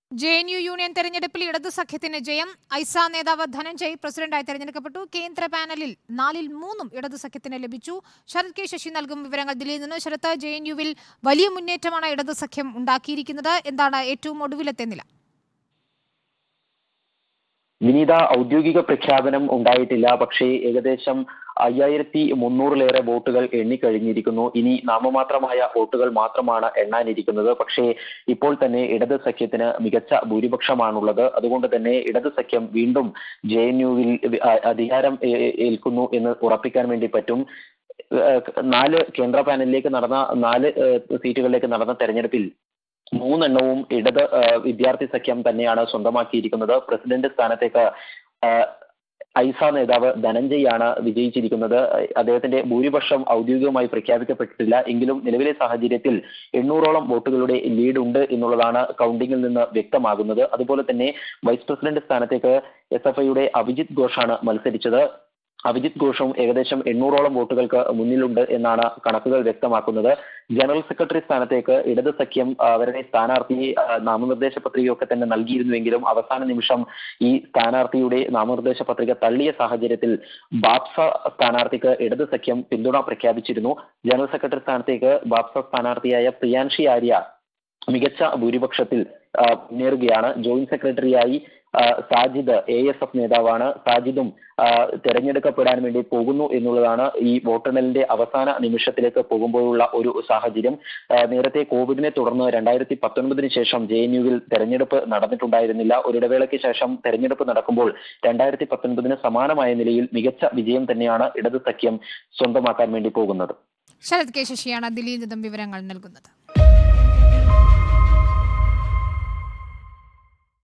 J N U union തെരഞ്ഞെടുപ്പിൽ ഇടതു സഖ്യത്തിന് ജയം ഐസ നേതാവ് ധനഞ്ജയ് പ്രസിഡന്റായി തെരഞ്ഞെടുക്കപ്പെട്ടു കേന്ദ്ര പാനലിൽ നാലിൽ മൂന്നും ഇടതു സഖ്യത്തിന് ലഭിച്ചു ശരത് കെ ശശി നൽകും വിവരങ്ങൾ ദില്ലിയിൽ നിന്ന് ശരത്ത് ജെ എൻ യുവിൽ വലിയ മുന്നേറ്റമാണ് ഇടതു സഖ്യം ഉണ്ടാക്കിയിരിക്കുന്നത് എന്താണ് ഏറ്റവും ഒടുവിലത്തെ നില വിനീത ഔദ്യോഗിക പ്രഖ്യാപനം ഉണ്ടായിട്ടില്ല പക്ഷേ ഏകദേശം അയ്യായിരത്തി മുന്നൂറിലേറെ വോട്ടുകൾ എണ്ണിക്കഴിഞ്ഞിരിക്കുന്നു ഇനി നാമമാത്രമായ വോട്ടുകൾ മാത്രമാണ് എണ്ണാനിരിക്കുന്നത് പക്ഷേ ഇപ്പോൾ തന്നെ ഇടത് സഖ്യത്തിന് മികച്ച ഭൂരിപക്ഷമാണുള്ളത് അതുകൊണ്ട് തന്നെ ഇടത് സഖ്യം വീണ്ടും ജെ എൻ യുവിൽ അധികാരം ഏ- ഏൽക്കുന്നു എന്ന് ഉറപ്പിക്കാൻ വേണ്ടി പറ്റും ഏഹ് നാല് കേന്ദ്ര പാനലിലേക്ക് നടന്ന നാല് ഏഹ് സീറ്റുകളിലേക്ക് നടന്ന തെരഞ്ഞെടുപ്പിൽ മൂന്നെണ്ണവും ഇടത് ഏഹ് വിദ്യാർത്ഥി സഖ്യം തന്നെയാണ് സ്വന്തമാക്കിയിരിക്കുന്നത് പ്രസിഡന്റ് സ്ഥാനത്തേക്ക് ഏഹ് ഐസ നേതാവ് ധനഞ്ജയ് ആണ് വിജയിച്ചിരിക്കുന്നത് അദ്ദേഹത്തിന്റെ ഭൂരിപക്ഷം ഔദ്യോഗികമായി പ്രഖ്യാപിക്കപ്പെട്ടിട്ടില്ല എങ്കിലും നിലവിലെ സാഹചര്യത്തിൽ എണ്ണൂറോളം വോട്ടുകളുടെ ലീഡ് ഉണ്ട് എന്നുള്ളതാണ് കൗണ്ടിങ്ങിൽ നിന്ന് വ്യക്തമാകുന്നത് അതുപോലെ തന്നെ വൈസ് പ്രസിഡന്റ് സ്ഥാനത്തേക്ക് എസ് എഫ് ഐയുടെ അഭിജിത് ഘോഷാണ് മത്സരിച്ചത് അഭിജിത് ഘോഷും ഏകദേശം എണ്ണൂറോളം വോട്ടുകൾക്ക് മുന്നിലുണ്ട് എന്നാണ് കണക്കുകൾ വ്യക്തമാക്കുന്നത് ജനറൽ സെക്രട്ടറി സ്ഥാനത്തേക്ക് ഇടത് സഖ്യം ആ, അവരുടെ സ്ഥാനാർത്ഥി ആ, നാമനിർദ്ദേശ പത്രികയൊക്കെ തന്നെ നൽകിയിരുന്നുവെങ്കിലും അവസാന നിമിഷം ഈ സ്ഥാനാർത്ഥിയുടെ നാമനിർദ്ദേശ പത്രിക തള്ളിയ സാഹചര്യത്തിൽ ബാപ്സ സ്ഥാനാർത്ഥിക്ക് ഇടത് സഖ്യം പിന്തുണ പ്രഖ്യാപിച്ചിരുന്നു ജനറൽ സെക്രട്ടറി സ്ഥാനത്തേക്ക് ബാപ്സ സ്ഥാനാർത്ഥിയായ പ്രിയാൻഷി ആര്യ മികച്ച ഭൂരിപക്ഷത്തിൽ ആ, മുന്നേറുകയാണ് ജോയിന്റ് സെക്രട്ടറിയായി ആ, സാജിദ് എ എസ് എഫ് നേതാവാണ് സാജിദും ആ, തെരഞ്ഞെടുക്കപ്പെടാൻ വേണ്ടി പോകുന്നു എന്നുള്ളതാണ് ഈ വോട്ടെണ്ണലിന്റെ അവസാന നിമിഷത്തിലേക്ക് പോകുമ്പോഴുള്ള ഒരു സാഹചര്യം ആ, നേരത്തെ കോവിഡിനെ തുടർന്ന് രണ്ടായിരത്തി പത്തൊൻപതിന് ശേഷം ജെ എൻ യുവിൽ തെരഞ്ഞെടുപ്പ് നടന്നിട്ടുണ്ടായിരുന്നില്ല ഒരിടവേളയ്ക്ക് ശേഷം തെരഞ്ഞെടുപ്പ് നടക്കുമ്പോൾ രണ്ടായിരത്തി പത്തൊൻപതിന് സമാനമായ നിലയിൽ മികച്ച വിജയം തന്നെയാണ് ഇടത് സഖ്യം സ്വന്തമാക്കാൻ വേണ്ടി പോകുന്നത് ശരത് കെ ശശിയാണ് ദില്ലിയിൽ നിന്നും വിവരങ്ങൾ നൽകുന്നത്